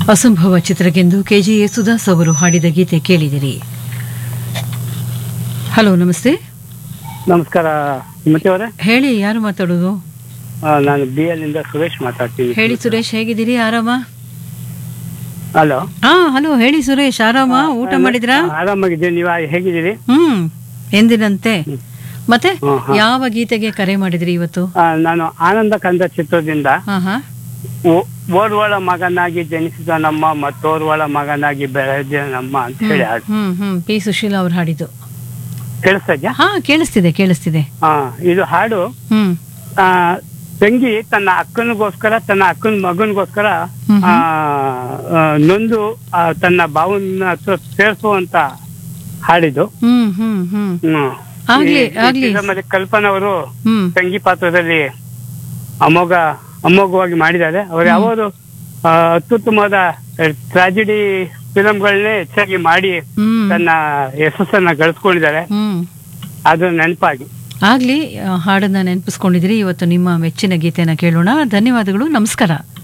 ಅಸಂಭವ ಚಿತ್ರಗೆಂದು KG Yesudas ಅವರು ಹಾಡಿದ ಗೀತೆ ಕೇಳಿದಿರಿ ಹಲೋ ನಮಸ್ತೆ ನಮಸ್ಕಾರ ಸುಮತಿ ಅವರೇ ಹೇಳಿ ಯಾರು ಮಾತಾಡೋದು ಆ, ನಾನು ಬಿ ಎಲ್ ಇಂದ ಸುರೇಶ್ ಮಾತಾಡ್ತೀನಿ ಹೇಳಿ ಸುರೇಶ್ ಹೇಗಿದ್ದೀರಿ ಆರಾಮ ಹಲೋ ಹಾ ಹಲೋ ಹೇಳಿ ಸುರೇಶ್ ಆರಾಮ ಊಟ ಮಾಡಿದ್ರಾ ಆರಾಮಾಗಿದ್ದೀನಿ ನೀವು ಹೇಗಿದ್ದೀರಿ ಹ್ಮ್ ಎಂದಿನಂತೆ ಮತ್ತೆ ಹ್ಮ್, ಹಾ. ಯಾವ ಗೀತೆಗೆ ಕರೆ ಮಾಡಿದ್ರಿ ಇವತ್ತು ಆ, ನಾನು ಆನಂದ ಕಂದ ಚಿತ್ರದಿಂದ ಹಾ ಹಾ ಓ- ಓರ್ವಳ ಮಗನಾಗಿ ಜನಿಸಿದ ನಮ್ಮ ಮತ್ತೋರ್ವಳ ಮಗನಾಗಿ ಬೆಳೆದ ನಮ್ಮ ಅಂತ ಹೇಳಿ ಹಾಡು ಹ್ಮ್ ಹ್ಮ್ ಪಿ ಸುಶೀಲಾ ಅವ್ರು ಹಾಡಿದ್ದು ಕೇಳಿಸ್ತಾ ಇದ್ಯಾ ಹಾ ಕೇಳಿಸ್ತಿದೆ ಕೇಳಿಸ್ತಿದೆ ಆ, ಇದು ಹಾಡು ಹ್ಮ್ ಆ, ತಂಗಿ ತನ್ನ ಅಕ್ಕನಿಗೋಸ್ಕರ ತನ್ನ ಅಕ್ಕನ ಮಗನಿಗೋಸ್ಕರ ಹ್ಮ್ ಆ, ಆ, ನೊಂದು ಆ, ತನ್ನ ಭಾವನ ಹತ್ರ ಸೇರಿಸುವಂತ ಹಾಡಿದು ಹ್ಮ್ ಹ್ಮ್ ಹ್ಮ್ ಹ್ಮ್. ಆಗ್ಲಿ, ಈ- ಈ ಆಗ್ಲಿ. ಚಿತ್ರದಲ್ಲಿ ಕಲ್ಪನಾ ಅವರು ಹ್ಮ್ ತಂಗಿ ಪಾತ್ರದಲ್ಲಿ ಅಮೋಘ ಅಮೋಘವಾಗಿ ಮಾಡಿದ್ದಾರೆ ಅವರು ಯಾವಾಗಲೂ ಆ, ಅತ್ಯುತ್ತಮವಾದ ಟ್ರಾಜಿಡಿ ಫಿಲಂಗಳನ್ನೇ ಹೆಚ್ಚಾಗಿ ಮಾಡಿ ಹ್ಮ್ ತನ್ನ ಯಶಸ್ಸನ್ನ ಗಳಿಸ್ಕೊಂಡಿದ್ದಾರೆ ಹ್ಮ್ ಅದು ನೆನಪಾಗಿ ಆಗ್ಲಿ ಆ, ಹಾಡನ್ನ ನೆನಪಿಸ್ಕೊಂಡಿದ್ದೀರಿ ಇವತ್ತು ನಿಮ್ಮ ಮೆಚ್ಚಿನ ಗೀತೆನ ಕೇಳೋಣ ಧನ್ಯವಾದಗಳು ನಮಸ್ಕಾರ